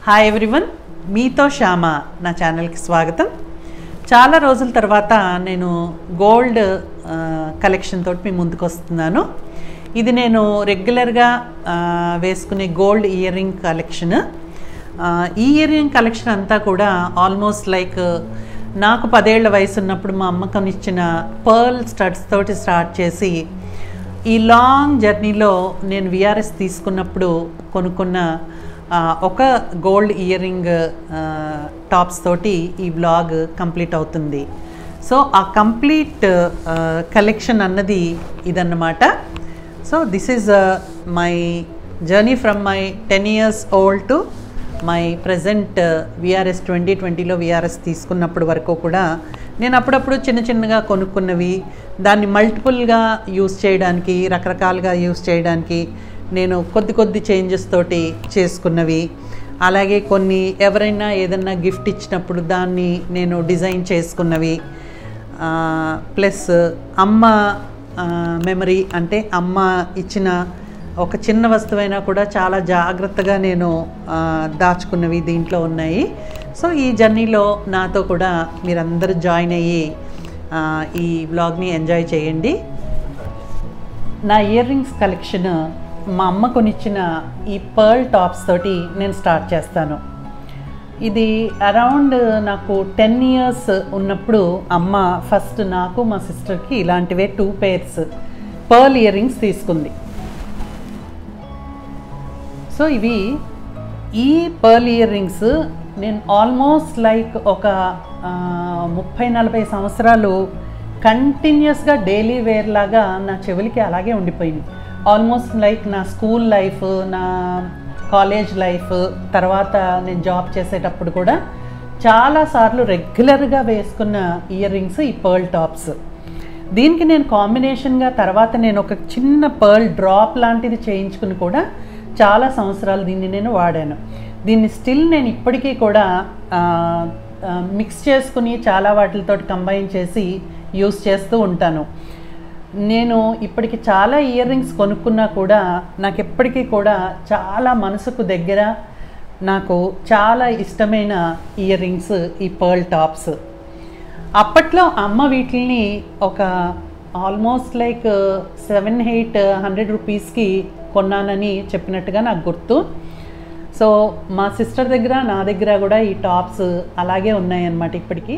hi everyone మీతో శ్యామ నా ఛానల్కి స్వాగతం చాలా రోజుల తర్వాత నేను గోల్డ్ ఆ, కలెక్షన్ తోటి మీ ముందుకు వస్తున్నాను ఇది నేను రెగ్యులర్గా ఆ, వేసుకునే గోల్డ్ ఇయర్ రింగ్ కలెక్షన్ ఆ, ఈ ఇయర్ రింగ్ కలెక్షన్ అంతా కూడా ఆల్మోస్ట్ లైక్ నాకు పదేళ్ల వయసు ఉన్నప్పుడు మా అమ్మ కొనిచ్చిన పర్ల్ స్టడ్స్ తోటి స్టార్ట్ చేసి ఈ లాంగ్ జర్నీలో నేను విఆర్ఎస్ తీసుకున్నప్పుడు కొనుక్కున్న ఆ, ఒక గోల్డ్ ఇయర్ రింగ్ టాప్స్ తోటి ఈ బ్లాగ్ కంప్లీట్ అవుతుంది సో ఆ కంప్లీట్ కలెక్షన్ అన్నది ఇదన్నమాట so this is my journey from my ten years old to my present VRS twenty ట్వంటీలో విఆర్ఎస్ తీసుకున్నప్పుడు వరకు కూడా నేను అప్పుడప్పుడు చిన్న చిన్నగా కొనుక్కున్నవి దాన్ని మల్టిపుల్గా యూస్ చేయడానికి రకరకాలుగా యూస్ చేయడానికి నేను కొద్ది కొద్ది చేంజెస్ తోటి చేసుకున్నవి అలాగే కొన్ని ఎవరైనా ఏదన్నా గిఫ్ట్ ఇచ్చినప్పుడు దాన్ని నేను డిజైన్ చేసుకున్నవి ప్లస్ అమ్మ మెమరీ అంటే అమ్మ ఇచ్చిన ఒక చిన్న వస్తువైనా కూడా చాలా జాగ్రత్తగా నేను ఆ, దాచుకున్నవి దీంట్లో ఉన్నాయి సో ఈ జర్నీలో నాతో కూడా మీరందరూ జాయిన్ అయ్యి ఆ, ఈ వ్లాగ్ని ఎంజాయ్ చేయండి నా ఇయర్ రింగ్స్ కలెక్షన్ మా అమ్మ కొనిచ్చిన ఈ పర్ల్ టాప్స్ తోటి నేను స్టార్ట్ చేస్తాను ఇది అరౌండ్ నాకు టెన్ ఇయర్స్ ఉన్నప్పుడు అమ్మ ఫస్ట్ నాకు మా సిస్టర్కి ఇలాంటివే two pairs pearl earrings తీసుకుంది సో ఇవి ఈ పర్ల్ ఇయర్ రింగ్స్ నేను ఆల్మోస్ట్ లైక్ ఒక ఆ, ముప్పై నలభై సంవత్సరాలు కంటిన్యూస్గా డైలీ వేర్ లాగా నా చెవులకి అలాగే ఉండిపోయింది ఆల్మోస్ట్ లైక్ నా స్కూల్ లైఫ్ నా కాలేజ్ లైఫ్ తర్వాత నేను జాబ్ చేసేటప్పుడు కూడా చాలాసార్లు రెగ్యులర్గా వేసుకున్న ఇయర్ రింగ్స్ ఈ పర్ల్ టాప్స్ దీనికి నేను కాంబినేషన్గా తర్వాత నేను ఒక చిన్న పర్ల్ డ్రాప్ లాంటిది చేయించుకుని కూడా చాలా సంవత్సరాలు దీన్ని నేను వాడాను దీన్ని స్టిల్ నేను ఇప్పటికీ కూడా మిక్స్ చేసుకుని చాలా వాటితో కంబైన్ చేసి యూస్ చేస్తూ ఉంటాను నేను ఇప్పటికి చాలా ఇయర్ రింగ్స్ కొనుక్కున్నా కూడా నాకు ఎప్పటికీ కూడా చాలా మనసుకు దగ్గర నాకు చాలా ఇష్టమైన ఇయర్ రింగ్స్ ఈ పర్ల్ టాప్స్ అప్పట్లో అమ్మ వీటిని ఒక almost like seven eight hundred రూపీస్కి కొన్నానని చెప్పినట్టుగా నాకు గుర్తు సో మా సిస్టర్ దగ్గర నా దగ్గర కూడా ఈ టాప్స్ అలాగే ఉన్నాయన్నమాట ఇప్పటికీ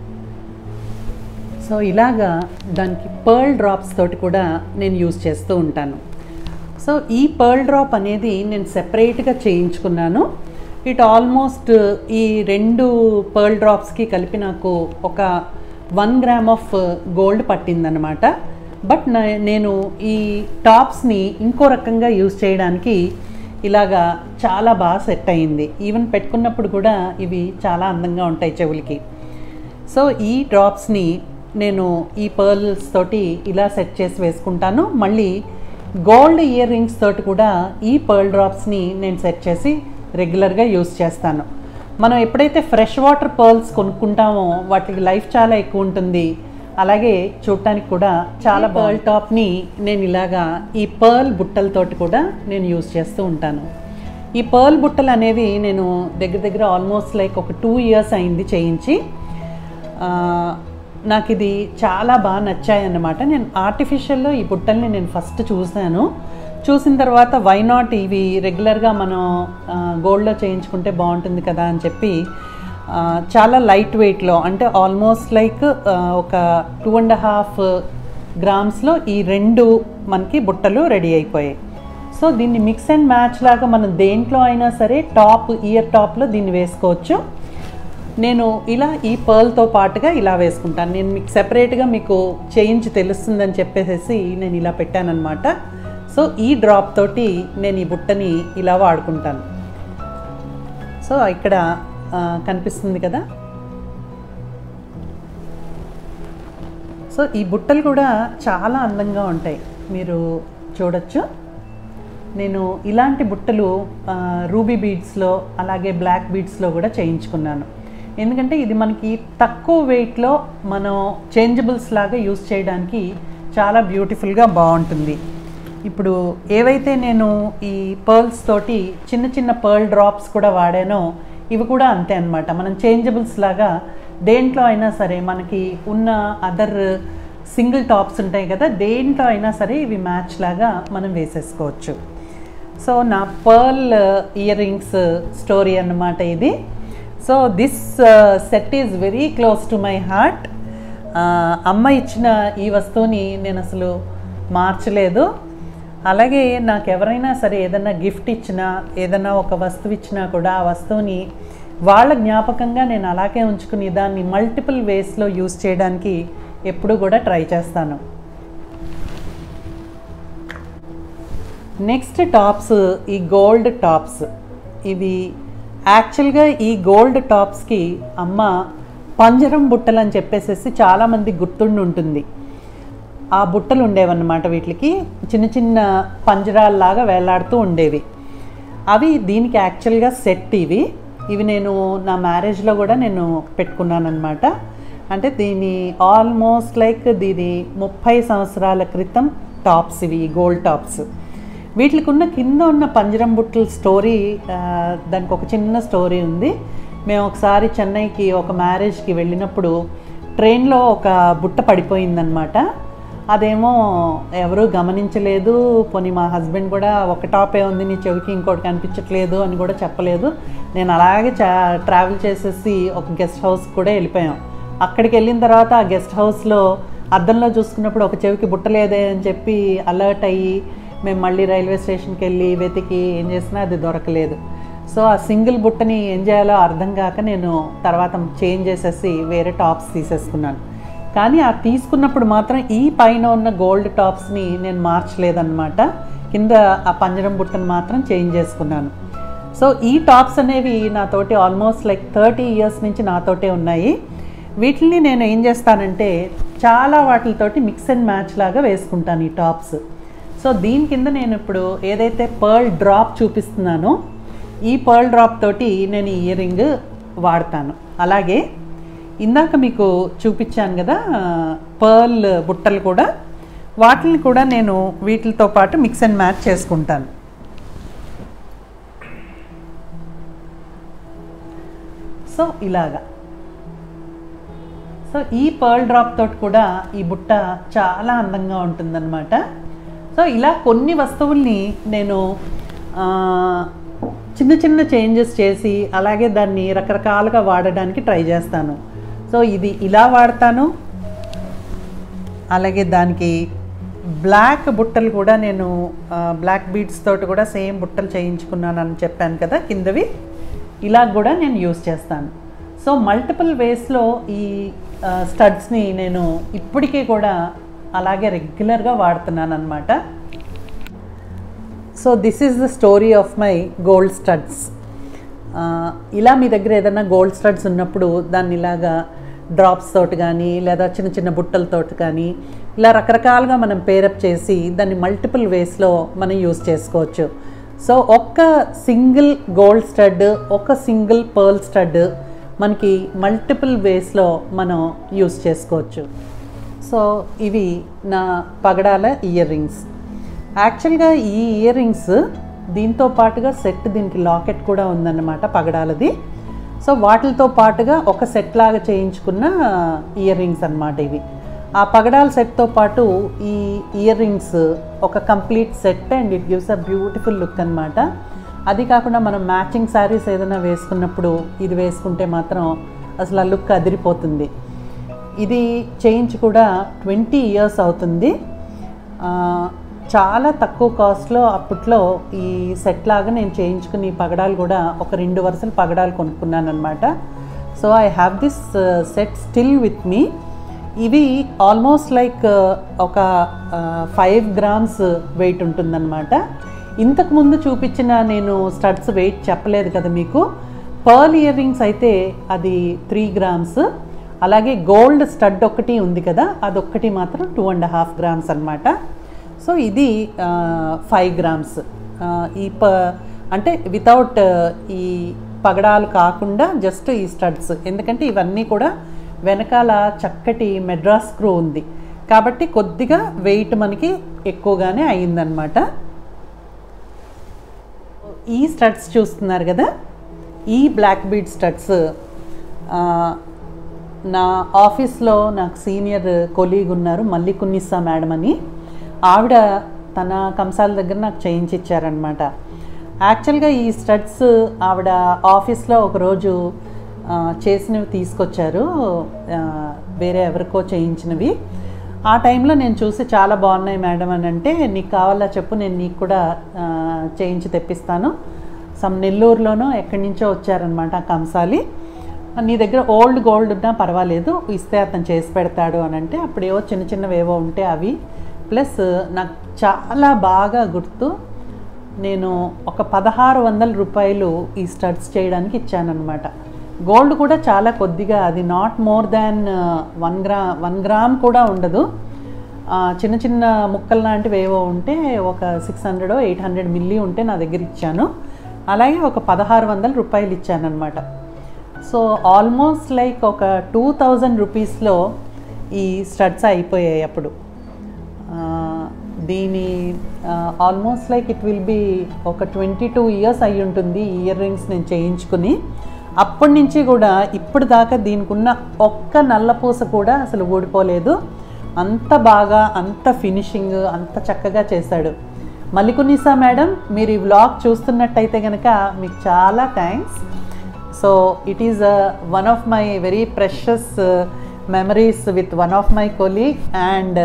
సో ఇలాగా దానికి పర్ల్ డ్రాప్స్ తోటి కూడా నేను యూజ్ చేస్తూ ఉంటాను సో ఈ పర్ల్ డ్రాప్ అనేది నేను సెపరేట్గా చేయించుకున్నాను ఇట్ ఆల్మోస్ట్ ఈ రెండు పర్ల్ డ్రాప్స్కి కలిపి నాకు ఒక వన్ గ్రామ్ ఆఫ్ గోల్డ్ పట్టిందనమాట బట్ నేను ఈ టాప్స్ని ఇంకో రకంగా యూజ్ చేయడానికి ఇలాగా చాలా బాగా సెట్ అయింది ఈవెన్ పెట్టుకున్నప్పుడు కూడా ఇవి చాలా అందంగా ఉంటాయి చెవులకి సో ఈ డ్రాప్స్ని నేను ఈ పర్ల్స్ తోటి ఇలా సెట్ చేసి వేసుకుంటాను మళ్ళీ గోల్డ్ ఇయర్ రింగ్స్ తోటి కూడా ఈ పర్ల్ డ్రాప్స్ని నేను సెట్ చేసి రెగ్యులర్గా యూస్ చేస్తాను మనం ఎప్పుడైతే ఫ్రెష్ వాటర్ పర్ల్స్ కొనుక్కుంటామో వాటికి లైఫ్ చాలా ఎక్కువ ఉంటుంది అలాగే చూడటానికి కూడా చాలా పర్ల్ టాప్ని నేను ఇలాగా ఈ పర్ల్ బుట్టలతోటి కూడా నేను యూస్ చేస్తూ ఉంటాను ఈ పర్ల్ బుట్టలు అనేవి నేను దగ్గర దగ్గర ఆల్మోస్ట్ లైక్ ఒక టూ ఇయర్స్ అయింది చేయించి ఆ, నాకు ఇది చాలా బాగా నచ్చాయి అన్నమాట నేను ఆర్టిఫిషియల్లో ఈ బుట్టల్ని నేను ఫస్ట్ చూశాను చూసిన తర్వాత వై నాట్ ఇవి రెగ్యులర్గా మనం గోల్డ్లో చేయించుకుంటే బాగుంటుంది కదా అని చెప్పి ఆ, చాలా లైట్ వెయిట్లో అంటే ఆల్మోస్ట్ లైక్ ఒక టూ అండ్ హాఫ్ గ్రామ్స్లో ఈ రెండు మనకి బుట్టలు రెడీ అయిపోయాయి సో దీన్ని మిక్స్ అండ్ మ్యాచ్ లాగా మనం దేంట్లో అయినా సరే టాప్ ఇయర్ టాప్లో దీన్ని వేసుకోవచ్చు నేను ఇలా ఈ పర్ల్తో పాటుగా ఇలా వేసుకుంటాను నేను మీకు సెపరేట్గా మీకు చేంజ్ తెలుస్తుందని చెప్పేసి నేను ఇలా పెట్టానన్నమాట సో ఈ డ్రాప్ తోటి నేను ఈ బుట్టని ఇలా వాడుకుంటాను సో ఇక్కడ ఆ, కనిపిస్తుంది కదా సో ఈ బుట్టలు కూడా చాలా అందంగా ఉంటాయి మీరు చూడొచ్చు నేను ఇలాంటి బుట్టలు ఆ, రూబీ బీడ్స్లో అలాగే బ్లాక్ బీడ్స్లో కూడా చేయించుకున్నాను ఎందుకంటే ఇది మనకి తక్కువ వెయిట్లో మనం చేంజబుల్స్ లాగా యూస్ చేయడానికి చాలా బ్యూటిఫుల్గా బాగుంటుంది ఇప్పుడు ఏవైతే నేను ఈ పర్ల్స్ తోటి చిన్న చిన్న పర్ల్ డ్రాప్స్ కూడా వాడానో ఇవి కూడా అంతే అనమాట మనం చేంజబుల్స్ లాగా దేంట్లో అయినా సరే మనకి ఉన్న అదర్ సింగిల్ టాప్స్ ఉంటాయి కదా దేంట్లో అయినా సరే ఇవి మ్యాచ్ లాగా మనం వేసేసుకోవచ్చు సో నా పర్ల్ ఇయర్ రింగ్స్ స్టోరీ అన్నమాట ఇది so this set is very close to my heart అమ్మ ఇచ్చిన ఈ వస్తువుని నేను అసలు మార్చలేదు అలాగే నాకు ఎవరైనా సరే ఏదైనా గిఫ్ట్ ఇచ్చినా ఏదైనా ఒక వస్తువు ఇచ్చినా కూడా ఆ వస్తువుని వాళ్ళ జ్ఞాపకంగా నేను అలాగే ఉంచుకుని దాన్ని మల్టిపుల్ వేస్లో యూస్ చేయడానికి ఎప్పుడు కూడా ట్రై చేస్తాను నెక్స్ట్ టాప్స్ ఈ గోల్డ్ టాప్స్ ఇవి యాక్చువల్గా ఈ గోల్డ్ టాప్స్కి అమ్మ పంజరం బుట్టలు అని చెప్పేసేసి చాలామంది గుర్తుండి ఉంటుంది ఆ బుట్టలు ఉండేవన్నమాట వీటికి చిన్న చిన్న పంజరాల్లాగా వేలాడుతూ ఉండేవి అవి దీనికి యాక్చువల్గా సెట్ ఇవి ఇవి నేను నా మ్యారేజ్లో కూడా నేను పెట్టుకున్నాను అనమాట అంటే దీని ఆల్మోస్ట్ లైక్ దీని ముప్పై సంవత్సరాల క్రితం టాప్స్ ఇవి గోల్డ్ టాప్స్ వీటికి ఉన్న కింద ఉన్న పంజరం బుట్టల స్టోరీ ఆ, దానికి ఒక చిన్న స్టోరీ ఉంది మేము ఒకసారి చెన్నైకి ఒక మ్యారేజ్కి వెళ్ళినప్పుడు ట్రైన్లో ఒక బుట్ట పడిపోయిందనమాట అదేమో ఎవరూ గమనించలేదు పోనీ మా హస్బెండ్ కూడా ఒక టాపే ఉంది నీ చెవికి ఇంకోటి కనిపించట్లేదు అని కూడా చెప్పలేదు నేను అలాగే చా ట్రావెల్ చేసేసి ఒక గెస్ట్ హౌస్కి కూడా వెళ్ళిపోయాం అక్కడికి వెళ్ళిన తర్వాత ఆ గెస్ట్ హౌస్లో అద్దంలో చూసుకున్నప్పుడు ఒక చెవికి బుట్ట లేదే అని చెప్పి అలర్ట్ అయ్యి మేము మళ్ళీ రైల్వే స్టేషన్కి వెళ్ళి వెతికి ఏం చేసినా అది దొరకలేదు సో ఆ సింగిల్ బుట్టని ఏం చేయాలో అర్థం కాక నేను తర్వాత చేంజ్ చేసేసి వేరే టాప్స్ తీసేసుకున్నాను కానీ ఆ తీసుకున్నప్పుడు మాత్రం ఈ పైన ఉన్న గోల్డ్ టాప్స్ని నేను మార్చలేదన్నమాట కింద ఆ పంజరం బుట్టను మాత్రం చేంజ్ చేసుకున్నాను సో ఈ టాప్స్ అనేవి నాతోటి ఆల్మోస్ట్ లైక్ థర్టీ ఇయర్స్ నుంచి నాతోటే ఉన్నాయి వీటిని నేను ఏం చేస్తానంటే చాలా వాటితోటి మిక్స్ అండ్ మ్యాచ్ లాగా వేసుకుంటాను ఈ టాప్స్ సో దీని కింద నేను ఇప్పుడు ఏదైతే పర్ల్ డ్రాప్ చూపిస్తున్నానో ఈ పర్ల్ డ్రాప్ తోటి నేను ఈ ఇయర్ రింగ్ వాడతాను అలాగే ఇందాక మీకు చూపించాను కదా పర్ల్ బుట్టలు కూడా వాటిని కూడా నేను వీటితో పాటు మిక్స్ అండ్ మ్యాచ్ చేసుకుంటాను సో ఇలాగా సో ఈ పర్ల్ డ్రాప్ తోటి కూడా ఈ బుట్ట చాలా అందంగా ఉంటుందన్నమాట సో ఇలా కొన్ని వస్తువుల్ని నేను ఆ, చిన్న చిన్న చేంజెస్ చేసి అలాగే దాన్ని రకరకాలుగా వాడడానికి ట్రై చేస్తాను సో ఇది ఇలా వాడతాను అలాగే దానికి బ్లాక్ బుట్టలు కూడా నేను ఆ, బ్లాక్ బీడ్స్ తోటి కూడా సేమ్ బుట్టలు చేయించుకున్నాను అని చెప్పాను కదా కిందవి ఇలా కూడా నేను యూస్ చేస్తాను సో మల్టిపుల్ వేస్లో ఈ ఆ, స్టడ్స్ని నేను ఇప్పటికీ కూడా అలాగే రెగ్యులర్గా వాడుతున్నాను అనమాట so this is the story of my gold studs ఇలా మీ దగ్గర ఏదైనా గోల్డ్ స్టడ్స్ ఉన్నప్పుడు దాన్ని ఇలాగా డ్రాప్స్ తోటి కానీ లేదా చిన్న చిన్న బుట్టలతోటి కానీ ఇలా రకరకాలుగా మనం పేరప్ చేసి దాన్ని మల్టిపుల్ వేస్లో మనం యూస్ చేసుకోవచ్చు సో ఒక్క సింగిల్ గోల్డ్ స్టడ్ ఒక సింగిల్ పర్ల్ స్టడ్ మనకి మల్టిపుల్ వేస్లో మనం యూస్ చేసుకోవచ్చు సో ఇవి నా పగడాల ఇయర్ రింగ్స్ యాక్చువల్గా ఈ ఇయర్ రింగ్స్ దీంతో పాటుగా సెట్ దీనికి లాకెట్ కూడా ఉందన్నమాట పగడాలది సో వాటితో పాటుగా ఒక సెట్ లాగా చేయించుకున్న ఇయర్ రింగ్స్ అన్నమాట ఇవి ఆ పగడాల సెట్తో పాటు ఈ ఇయర్ రింగ్స్ ఒక complete set and it gives a beautiful look అన్నమాట అది కాకుండా మనం మ్యాచింగ్ శారీస్ ఏదైనా వేసుకున్నప్పుడు ఇది వేసుకుంటే మాత్రం అసలు ఆ లుక్ అదిరిపోతుంది ఇది చేయించి కూడా ట్వంటీ ఇయర్స్ అవుతుంది ఆ, చాలా తక్కువ కాస్ట్లో అప్పట్లో ఈ సెట్ లాగా నేను చేయించుకుని ఈ పగడాలు కూడా ఒక రెండు వరుసలు పగడాలు కొనుక్కున్నాను అనమాట so I have this set still with me ఇవి ఆల్మోస్ట్ లైక్ ఒక ఫైవ్ గ్రామ్స్ వెయిట్ ఉంటుందన్నమాట ఇంతకు ముందు చూపించిన నేను స్టడ్స్ వెయిట్ చెప్పలేదు కదా మీకు పర్ల్ ఇయర్ రింగ్స్ అయితే అది త్రీ గ్రామ్స్ అలాగే గోల్డ్ స్టడ్ ఒకటి ఉంది కదా అదొక్కటి మాత్రం టూ అండ్ హాఫ్ గ్రామ్స్ అనమాట సో ఇది ఫైవ్ గ్రామ్స్ ఈ ప అంటే వితౌట్ ఈ పగడాలు కాకుండా జస్ట్ ఈ స్టడ్స్ ఎందుకంటే ఇవన్నీ కూడా వెనకాల చక్కటి మెడ్రాస్ స్క్రూ ఉంది కాబట్టి కొద్దిగా వెయిట్ మనకి ఎక్కువగానే అయిందనమాట ఈ స్టడ్స్ చూస్తున్నారు కదా ఈ బ్లాక్ బీడ్ స్టడ్స్ నా ఆఫీస్లో నాకు సీనియర్ కొలీగ్ ఉన్నారు మల్లికున్నిస్సా మేడం అని ఆవిడ తన కంసాల దగ్గర నాకు చేయించి ఇచ్చారనమాట యాక్చువల్గా ఈ స్టడ్స్ ఆవిడ ఆఫీస్లో ఒకరోజు ఆ, చేసినవి తీసుకొచ్చారు ఆ, వేరే ఎవరికో చేయించినవి ఆ టైంలో నేను చూసి చాలా బాగున్నాయి మేడం అని అంటే నీకు కావాలా చెప్పు నేను నీకు కూడా ఆ, చేయించి తెప్పిస్తాను సమ్ నెల్లూరులోనో ఎక్కడి నుంచో వచ్చారనమాట కంసాలి నీ దగ్గర ఓల్డ్ గోల్డ్ ఉన్నా పర్వాలేదు ఇస్తే అతను చేసి పెడతాడు అని అంటే అప్పుడు ఏవో చిన్న చిన్నవి ఏవో ఉంటే అవి ప్లస్ నాకు చాలా బాగా గుర్తు నేను ఒక పదహారు వందల రూపాయలు ఈ స్టడ్స్ చేయడానికి ఇచ్చానన్నమాట గోల్డ్ కూడా చాలా కొద్దిగా అది not more than one gram one gram కూడా ఉండదు ఆ, చిన్న చిన్న ముక్కలు లాంటివి ఏవో ఉంటే ఒక six hundred eight hundred milli ఉంటే నా దగ్గర ఇచ్చాను అలాగే ఒక పదహారు వందల రూపాయలు ఇచ్చానమాట సో ఆల్మోస్ట్ లైక్ ఒక టూ థౌజండ్ రూపీస్లో ఈ స్టడ్స్ అయిపోయాయి అప్పుడు ఆ, దీని almost like it will be ఒక ట్వంటీ టూ ఇయర్స్ అయి ఉంటుంది ఈ ఇయర్ రింగ్స్ నేను చేయించుకుని అప్పటి నుంచి కూడా ఇప్పుడు దాకా దీనికి ఉన్న ఒక్క నల్లపూస కూడా అసలు ఊడిపోలేదు అంత బాగా అంత ఫినిషింగ్ అంత చక్కగా చేశాడు మల్లికున్నిసా మేడం మీరు ఈ వ్లాగ్ చూస్తున్నట్టయితే కనుక మీకు చాలా thanks so it is one of my very precious memories with one of my colleague and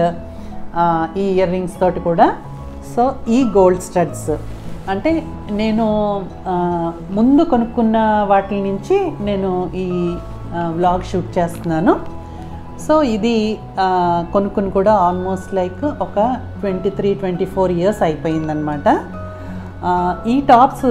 ఈ ఇయర్ రింగ్స్ తోటి కూడా సో ఈ గోల్డ్ స్టడ్స్ అంటే నేను ఆ, ముందు కొనుక్కున్న వాటి నుంచి నేను ఈ వ్లాగ్ షూట్ చేస్తున్నాను సో ఇది ఆ, కొనుక్కుని కూడా ఆల్మోస్ట్ లైక్ ఒక twenty three twenty four years అయిపోయిందనమాట ఆ, ఈ tops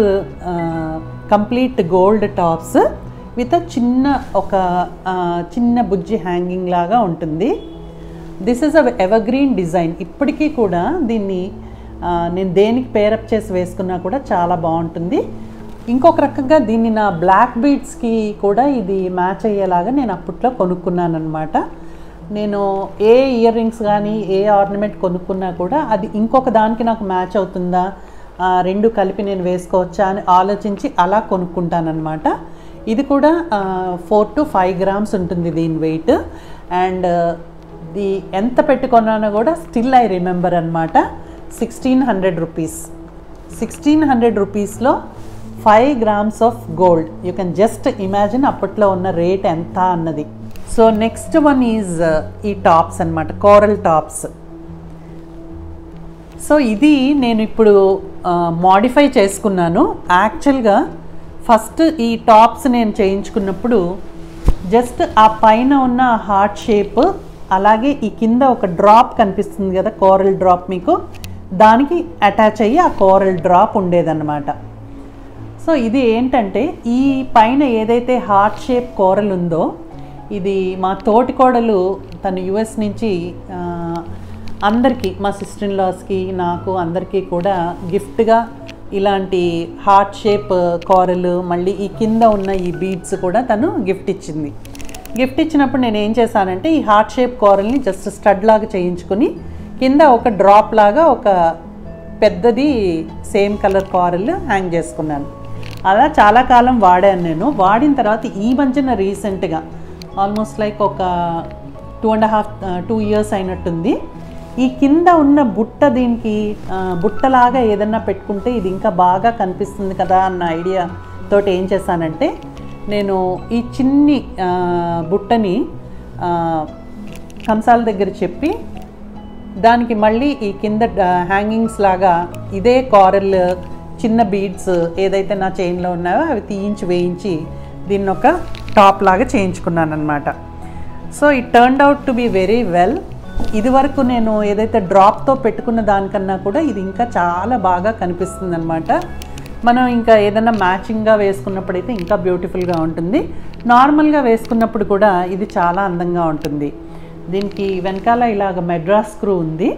complete gold tops with చిన్న ఒక ఆ, చిన్న బుజ్జి హ్యాంగింగ్ లాగా ఉంటుంది this is a evergreen design ఇప్పటికీ కూడా దీన్ని ఆ, నేను దేనికి పేరప్ చేసి వేసుకున్నా కూడా చాలా బాగుంటుంది ఇంకొక రకంగా దీన్ని నా బ్లాక్ బీడ్స్కి కూడా ఇది మ్యాచ్ అయ్యేలాగా నేను అప్పట్లో కొనుక్కున్నాను అనమాట నేను ఏ ఇయర్ రింగ్స్ కానీ ఏ ఆర్నమెంట్ కొనుక్కున్నా కూడా అది ఇంకొక దానికి నాకు మ్యాచ్ అవుతుందా ఆ, రెండు కలిపి నేను వేసుకోవచ్చా అని ఆలోచించి అలా కొనుక్కుంటానమాట ఇది కూడా ఫోర్ టు ఫైవ్ గ్రామ్స్ ఉంటుంది దీని వెయిట్ అండ్ ది ఎంత పెట్టుకున్నానో కూడా స్టిల్ ఐ రిమెంబర్ అనమాట sixteen hundred rupees sixteen hundred రూపీస్లో five grams of gold you can just imagine అప్పట్లో ఉన్న రేట్ ఎంత అన్నది సో నెక్స్ట్ వన్ ఈజ్ ఈ టాప్స్ అన్నమాట కోరల్ టాప్స్ సో ఇది నేను ఇప్పుడు మాడిఫై చేసుకున్నాను యాక్చువల్గా ఫస్ట్ ఈ టాప్స్ నేను చేయించుకున్నప్పుడు జస్ట్ ఆ పైన ఉన్న హార్ట్ షేప్ అలాగే ఈ కింద ఒక డ్రాప్ కనిపిస్తుంది కదా కోరల్ డ్రాప్ మీకు దానికి అటాచ్ అయ్యి ఆ కోరల్ డ్రాప్ ఉండేదన్నమాట సో ఇది ఏంటంటే ఈ పైన ఏదైతే హార్ట్ షేప్ కోరల్ ఉందో ఇది మా తోటి కోడలు తను యుఎస్ నుంచి ఆ, అందరికీ మా సిస్టర్ ఇన్ లాస్కి నాకు అందరికీ కూడా గిఫ్ట్గా ఇలాంటి హార్ట్ షేప్ కోరలు మళ్ళీ ఈ కింద ఉన్న ఈ బీడ్స్ కూడా తను గిఫ్ట్ ఇచ్చింది గిఫ్ట్ ఇచ్చినప్పుడు నేను ఏం చేశానంటే ఈ హార్ట్ షేప్ కోరల్ని జస్ట్ స్టడ్ లాగా చేయించుకుని కింద ఒక డ్రాప్ లాగా ఒక పెద్దది సేమ్ కలర్ కారల్ హ్యాంగ్ చేసుకున్నాను అలా చాలా కాలం వాడాను నేను వాడిన తర్వాత ఈ మధ్యన రీసెంట్గా ఆల్మోస్ట్ లైక్ ఒక two and half two years అయినట్టుంది ఈ కింద ఉన్న బుట్ట దీనికి ఆ, బుట్టలాగా ఏదన్నా పెట్టుకుంటే ఇది ఇంకా బాగా కనిపిస్తుంది కదా అన్న ఐడియా తోటి ఏం చేశానంటే నేను ఈ చిన్ని ఆ, బుట్టని ఆ, కంసాల దగ్గర చెప్పి దానికి మళ్ళీ ఈ కింద హ్యాంగింగ్స్ లాగా ఇదే కారల్ చిన్న బీడ్స్ ఏదైతే నా చైన్లో ఉన్నాయో అవి తీయించి వేయించి దీన్ని ఒక టాప్ లాగా చేయించుకున్నాను అనమాట so it turned out to be very well ఇది వరకు నేను ఏదైతే డ్రాప్తో పెట్టుకున్న దానికన్నా కూడా ఇది ఇంకా చాలా బాగా కనిపిస్తుంది అనమాట మనం ఇంకా ఏదైనా మ్యాచింగ్గా వేసుకున్నప్పుడైతే ఇంకా బ్యూటిఫుల్గా ఉంటుంది నార్మల్గా వేసుకున్నప్పుడు కూడా ఇది చాలా అందంగా ఉంటుంది దీనికి వెనకాల ఇలాగ మెడ్రాస్ స్క్రూ ఉంది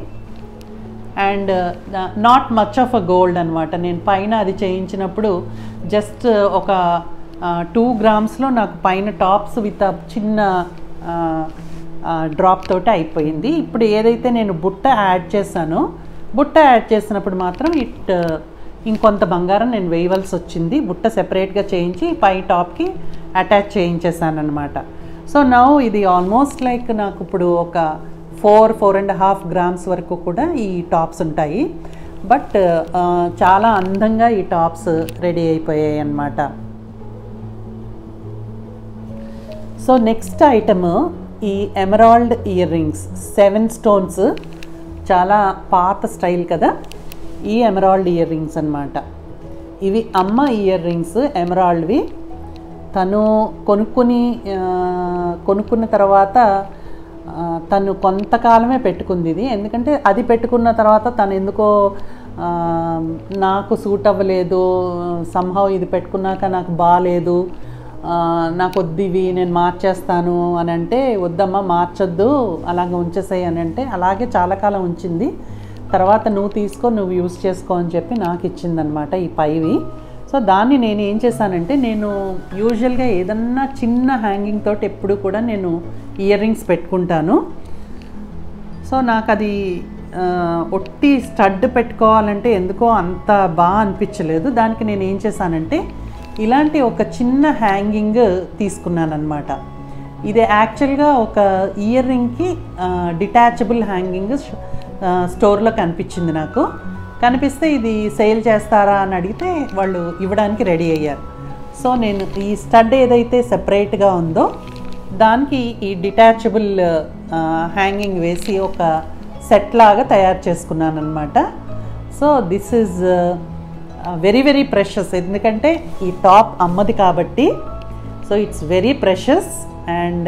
and not much of a gold అనమాట నేను పైన అది చేయించినప్పుడు జస్ట్ ఒక టూ గ్రామ్స్లో నాకు పైన టాప్స్ విత్ చిన్న డ్రాప్ తోటి అయిపోయింది ఇప్పుడు ఏదైతే నేను బుట్ట యాడ్ చేశానో బుట్ట యాడ్ చేసినప్పుడు మాత్రం ఇట్ ఇంకొంత బంగారం నేను వేయవలసి వచ్చింది బుట్ట సెపరేట్గా చేయించి పై టాప్కి అటాచ్ చేయించేసాను అనమాట సో నౌ ఇది ఆల్మోస్ట్ లైక్ నాకు ఇప్పుడు ఒక four four and half grams వరకు కూడా ఈ టాప్స్ ఉంటాయి బట్ చాలా అందంగా ఈ టాప్స్ రెడీ అయిపోయాయి అన్నమాట సో నెక్స్ట్ ఐటమ్ ఈ emerald ear rings seven stones చాలా పాత స్టైల్ కదా ఈ ఎమరాల్డ్ ఇయర్ రింగ్స్ అనమాట ఇవి అమ్మ ఇయర్ రింగ్స్ ఎమరాల్డ్వి తను కొనుక్కుని ఆ, కొనుక్కున్న తర్వాత ఆ, తను కొంతకాలమే పెట్టుకుంది ఇది ఎందుకంటే అది పెట్టుకున్న తర్వాత తను ఎందుకో ఆ, నాకు సూట్ అవ్వలేదు సంహవ్ ఇది పెట్టుకున్నాక నాకు బాగాలేదు ఆ, నాకు వద్దు ఇవి నేను మార్చేస్తాను అని అంటే వద్దమ్మా మార్చొద్దు అలాగే ఉంచేసాయి అని అంటే అలాగే చాలా కాలం ఉంచింది తర్వాత నువ్వు తీసుకో నువ్వు యూస్ చేసుకో అని చెప్పి నాకు ఇచ్చిందనమాట ఈ పైవి సో దాన్ని నేను ఏం చేశానంటే నేను యూజువల్గా ఏదన్నా చిన్న హ్యాంగింగ్ తోటి ఎప్పుడు కూడా నేను ఇయర్ రింగ్స్ పెట్టుకుంటాను సో నాకు అది ఆ, ఒట్టి స్టడ్ పెట్టుకోవాలంటే ఎందుకో అంత బాగా అనిపించలేదు దానికి నేను ఏం చేశానంటే ఇలాంటి ఒక చిన్న హ్యాంగింగ్ తీసుకున్నాను అనమాట ఇది యాక్చువల్గా ఒక ఇయర్ రింగ్కి డిటాచబుల్ హ్యాంగింగ్ స్టోర్లో కనిపించింది నాకు కనిపిస్తే ఇది సేల్ చేస్తారా అని అడిగితే వాళ్ళు ఇవ్వడానికి రెడీ అయ్యారు సో నేను ఈ స్టడ్ ఏదైతే సెపరేట్గా ఉందో దానికి ఈ డిటాచబుల్ హ్యాంగింగ్ వేసి ఒక సెట్ లాగా తయారు చేసుకున్నాను అనమాట so this is very very precious ఎందుకంటే ఈ టాప్ అమ్మది కాబట్టి so it's very precious and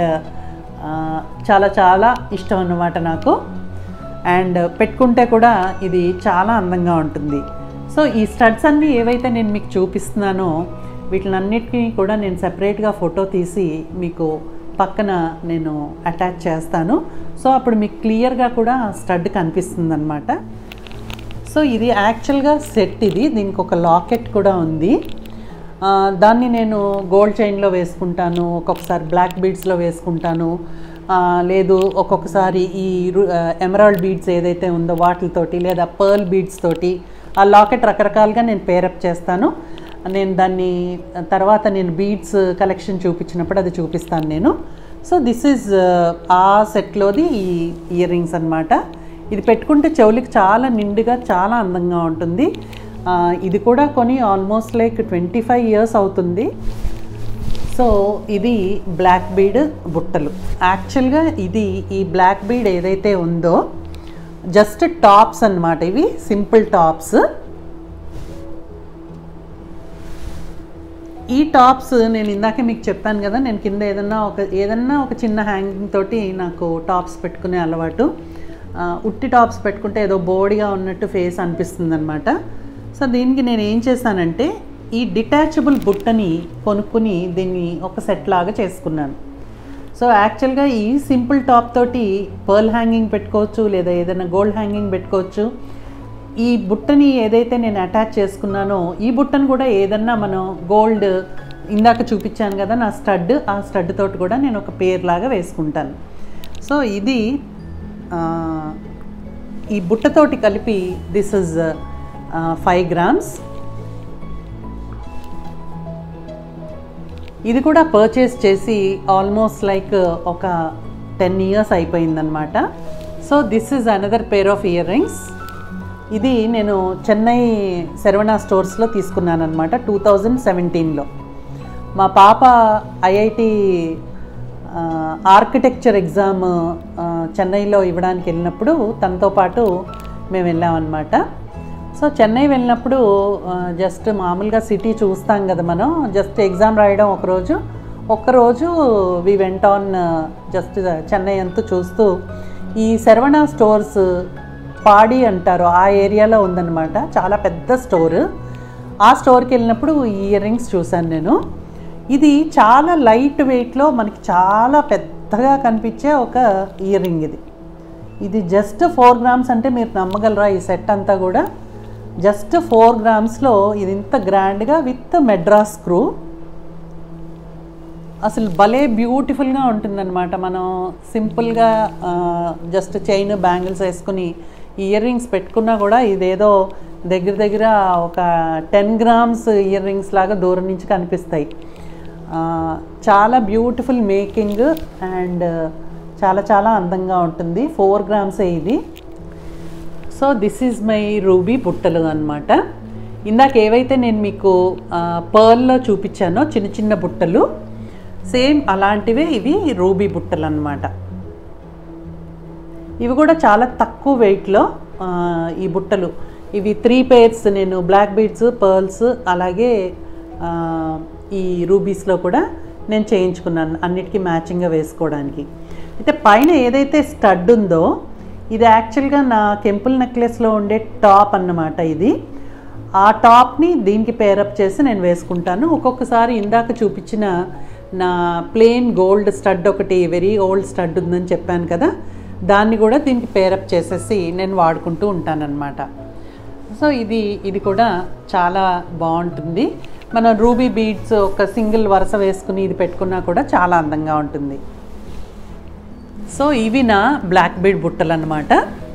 చాలా చాలా ఇష్టం అన్నమాట నాకు అండ్ పెట్టుకుంటే కూడా ఇది చాలా అందంగా ఉంటుంది సో ఈ స్టడ్స్ అన్నీ ఏవైతే నేను మీకు చూపిస్తున్నానో వీటినన్నిటికీ కూడా నేను సెపరేట్గా ఫోటో తీసి మీకు పక్కన నేను అటాచ్ చేస్తాను సో అప్పుడు మీకు క్లియర్గా కూడా స్టడ్ కనిపిస్తుంది అనమాట సో ఇది యాక్చువల్గా సెట్ ఇది దీనికి ఒక లాకెట్ కూడా ఉంది ఆ, దాన్ని నేను గోల్డ్ చైన్లో వేసుకుంటాను ఒక్కొక్కసారి బ్లాక్ బీడ్స్లో వేసుకుంటాను ఆ, లేదు ఒక్కొక్కసారి ఈ ఎమరాల్డ్ బీడ్స్ ఏదైతే ఉందో వాటితోటి లేదా పర్ల్ బీడ్స్ తోటి ఆ లాకెట్ రకరకాలుగా నేను పేరప్ చేస్తాను నేను దాన్ని తర్వాత నేను బీడ్స్ కలెక్షన్ చూపించినప్పుడు అది చూపిస్తాను నేను సో దిస్ ఈజ్ ఆ సెట్లోది ఈ ఇయర్ రింగ్స్ అనమాట ఇది పెట్టుకుంటే చెవులకి చాలా నిండుగా చాలా అందంగా ఉంటుంది ఆ, ఇది కూడా కొని almost like twenty five years అవుతుంది సో ఇది బ్లాక్ బీడ్ బుట్టలు యాక్చువల్గా ఇది ఈ బ్లాక్ బీడ్ ఏదైతే ఉందో జస్ట్ టాప్స్ అన్నమాట ఇవి సింపుల్ టాప్స్ ఈ టాప్స్ నేను ఇందాకే మీకు చెప్పాను కదా నేను కింద ఏదన్నా ఒక ఏదన్నా ఒక చిన్న హ్యాంగింగ్ తోటి నాకు టాప్స్ పెట్టుకునే అలవాటు ఆ, ఉట్టి టాప్స్ పెట్టుకుంటే ఏదో బోడిగా ఉన్నట్టు ఫేస్ అనిపిస్తుంది అనమాట సో దీనికి నేను ఏం చేశానంటే ఈ డిటాచబుల్ బుట్టని కొనుక్కుని దీన్ని ఒక సెట్ లాగా చేసుకున్నాను సో యాక్చువల్గా ఈ సింపుల్ టాప్ తోటి పర్ల్ హ్యాంగింగ్ పెట్టుకోవచ్చు లేదా ఏదైనా గోల్డ్ హ్యాంగింగ్ పెట్టుకోవచ్చు ఈ బుట్టని ఏదైతే నేను అటాచ్ చేసుకున్నానో ఈ బుట్టను కూడా ఏదన్నా మనం గోల్డ్ ఇందాక చూపించాను కదా నా స్టడ్ ఆ స్టడ్ తోటి కూడా నేను ఒక పేర్ లాగా వేసుకుంటాను సో ఇది ఆ, ఈ బుట్టతోటి కలిపి దిస్ ఇస్ ఫైవ్ గ్రామ్స్ ఇది కూడా పర్చేస్ చేసి ఆల్మోస్ట్ లైక్ ఒక టెన్ ఇయర్స్ అయిపోయిందనమాట so this is another pair of ear rings ఇది నేను చెన్నై శరవణ స్టోర్స్లో తీసుకున్నాను అనమాట టూ థౌజండ్ సెవెంటీన్లో మా పాప ఐఐటి ఆర్కిటెక్చర్ ఎగ్జామ్ ఆ, చెన్నైలో ఇవ్వడానికి వెళ్ళినప్పుడు తనతో పాటు మేము వెళ్ళామన్నమాట సో చెన్నై వెళ్ళినప్పుడు జస్ట్ మామూలుగా సిటీ చూస్తాం కదా మనం జస్ట్ ఎగ్జామ్ రాయడం ఒకరోజు ఒక్కరోజు వి వెంట ఆన్ జస్ట్ చెన్నై అంతా చూస్తూ ఈ శరవణ స్టోర్స్ పాడి అంటారు ఆ ఏరియాలో ఉందన్నమాట చాలా పెద్ద స్టోర్ ఆ స్టోర్కి వెళ్ళినప్పుడు ఈ ఇయర్ రింగ్స్ చూశాను నేను ఇది చాలా లైట్ వెయిట్లో మనకి చాలా పెద్దగా కనిపించే ఒక ఇయర్ రింగ్ ఇది ఇది జస్ట్ ఫోర్ గ్రామ్స్ అంటే మీరు నమ్మగలరా ఈ సెట్ అంతా కూడా జస్ట్ ఫోర్ గ్రామ్స్లో ఇది ఇంత గ్రాండ్గా విత్ మెడ్రాస్ స్క్రూ అసలు భలే బ్యూటిఫుల్గా ఉంటుందన్నమాట మనం సింపుల్గా జస్ట్ చైన్ బ్యాంగిల్స్ వేసుకుని ఇయర్ రింగ్స్ పెట్టుకున్నా కూడా ఇదేదో దగ్గర దగ్గర ఒక టెన్ గ్రామ్స్ ఇయర్ రింగ్స్ లాగా దూరం నుంచి కనిపిస్తాయి ఆ, చాలా బ్యూటిఫుల్ మేకింగ్ అండ్ చాలా చాలా అందంగా ఉంటుంది ఫోర్ గ్రామ్సే ఇది so this is my ruby బుట్టలు అనమాట ఇందాక ఏవైతే నేను మీకు పర్ల్లో చూపించానో చిన్న చిన్న బుట్టలు సేమ్ అలాంటివే ఇవి రూబీ బుట్టలు అనమాట ఇవి కూడా చాలా తక్కువ వెయిట్లో ఆ, ఈ బుట్టలు ఇవి త్రీ పేర్స్ నేను బ్లాక్ బీడ్స్ పర్ల్స్ అలాగే ఆ, ఈ రూబీస్లో కూడా నేను చేయించుకున్నాను అన్నిటికీ మ్యాచింగ్గా వేసుకోవడానికి అయితే పైన ఏదైతే స్టడ్ ఉందో ఇది యాక్చువల్గా నా కెంపుల్ నెక్లెస్లో ఉండే టాప్ అన్నమాట ఇది ఆ టాప్ని దీనికి పేరప్ చేసి నేను వేసుకుంటాను ఒక్కొక్కసారి ఇందాక చూపించిన నా ప్లెయిన్ గోల్డ్ స్టడ్ ఒకటి వెరీ ఓల్డ్ స్టడ్ ఉందని చెప్పాను కదా దాన్ని కూడా దీనికి పేరప్ చేసేసి నేను వాడుకుంటూ ఉంటానన్నమాట సో ఇది ఇది కూడా చాలా బాగుంటుంది మనం రూబీ బీడ్స్ ఒక సింగిల్ వరుస వేసుకుని ఇది పెట్టుకున్నా కూడా చాలా అందంగా ఉంటుంది సో ఇవి నా బ్లాక్ బీడ్ బుట్టలు అనమాట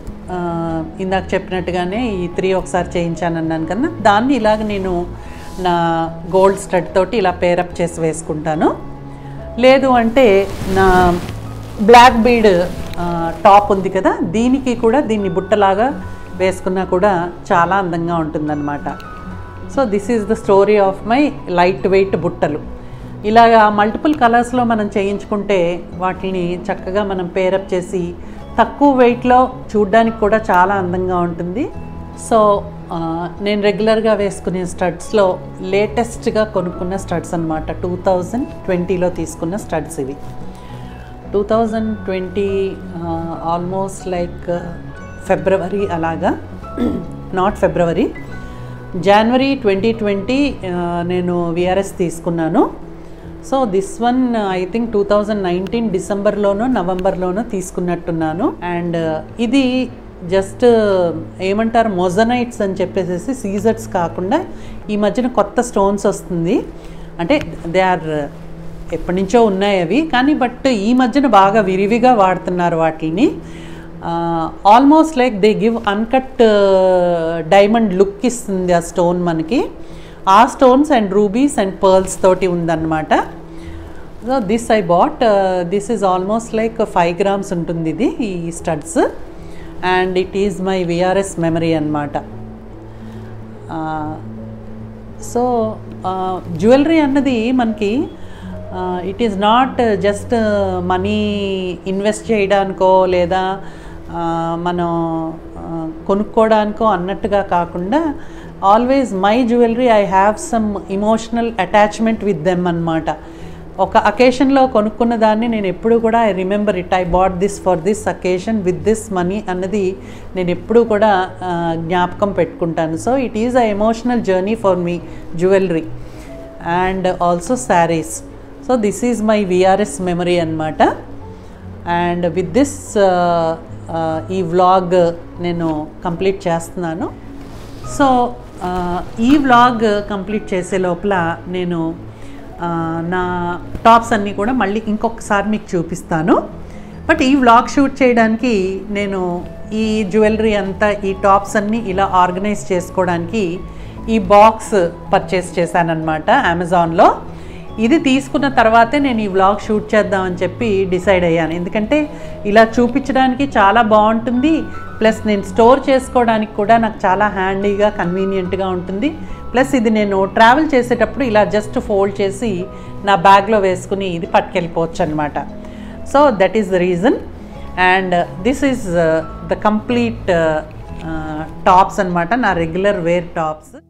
ఇందాక చెప్పినట్టుగానే ఈ త్రీ ఒకసారి చేయించాను అన్నాను కదా దాన్ని ఇలాగ నేను నా గోల్డ్ స్టడ్ తోటి ఇలా పేరప్ చేసి వేసుకుంటాను లేదు అంటే నా బ్లాక్ బీడ్ టాప్ ఉంది కదా దీనికి కూడా దీన్ని బుట్టలాగా వేసుకున్నా కూడా చాలా అందంగా ఉంటుందన్నమాట so this is the story of my light weight బుట్టలు ఇలాగా మల్టిపుల్ కలర్స్లో మనం చేయించుకుంటే వాటిని చక్కగా మనం పేరప్ చేసి తక్కువ వెయిట్లో చూడ్డానికి కూడా చాలా అందంగా ఉంటుంది సో ఆ, నేను రెగ్యులర్గా వేసుకునే స్టడ్స్లో లేటెస్ట్గా కొనుక్కున్న స్టడ్స్ అనమాట టూ థౌజండ్ ట్వంటీలో తీసుకున్న స్టడ్స్ ఇవి two thousand twenty almost like February అలాగా not February January twenty twenty నేను విఆర్ఎస్ తీసుకున్నాను so this one I think two thousand nineteen డిసెంబర్లోనో నవంబర్లోనో తీసుకున్నట్టున్నాను అండ్ ఇది జస్ట్ ఏమంటారు మొజనైట్స్ అని చెప్పేసి సీజర్స్ కాకుండా ఈ మధ్యన కొత్త స్టోన్స్ వస్తుంది అంటే దే ఆర్ ఎప్పటి నుంచో ఉన్నాయి అవి కానీ బట్ ఈ మధ్యన బాగా విరివిగా వాడుతున్నారు వాటిని almost like they give uncut diamond look ఇస్తుంది ఆ స్టోన్ మనకి ఆ stones and rubies and pearls తోటి ఉందన్నమాట so this I bought this is almost like five grams ఉంటుంది ఇది ఈ studs and it is my VRS memory అనమాట సో జ్యువెలరీ అన్నది మనకి it is not just money invest చేయడానికో లేదా ఆ, మనం ఆ, కొనుక్కోవడానికో అన్నట్టుగా కాకుండా always my jewellery I have some emotional attachment with them అనమాట ఒక అకేషన్లో కొనుక్కున్న దాన్ని నేను ఎప్పుడూ కూడా I remember it I bought this for this occasion with this money అన్నది నేను ఎప్పుడూ కూడా ఆ, జ్ఞాపకం పెట్టుకుంటాను so it is a emotional journey for me jewellery and also saris so this is my VRS memory అనమాట అండ్ విత్ దిస్ ఈ vlog నేను కంప్లీట్ చేస్తున్నాను సో ఆ, ఈ వ్లాగ్ కంప్లీట్ చేసే లోపల నేను ఆ, నా టాప్స్ అన్నీ కూడా మళ్ళీ ఇంకొకసారి మీకు చూపిస్తాను బట్ ఈ వ్లాగ్ షూట్ చేయడానికి నేను ఈ జ్యువెలరీ అంతా ఈ టాప్స్ అన్నీ ఇలా ఆర్గనైజ్ చేసుకోవడానికి ఈ బాక్స్ పర్చేస్ చేశానన్నమాట అమెజాన్లో ఇది తీసుకున్న తర్వాతే నేను ఈ వ్లాగ్ షూట్ చేద్దామని చెప్పి డిసైడ్ అయ్యాను ఎందుకంటే ఇలా చూపించడానికి చాలా బాగుంటుంది ప్లస్ నేను స్టోర్ చేసుకోవడానికి కూడా నాకు చాలా హ్యాండీగా కన్వీనియంట్గా ఉంటుంది ప్లస్ ఇది నేను ట్రావెల్ చేసేటప్పుడు ఇలా జస్ట్ ఫోల్డ్ చేసి నా బ్యాగ్లో వేసుకుని ఇది పట్టుకెళ్ళిపోవచ్చు అనమాట so that is the reason and this is the complete tops అనమాట నా రెగ్యులర్ వేర్ టాప్స్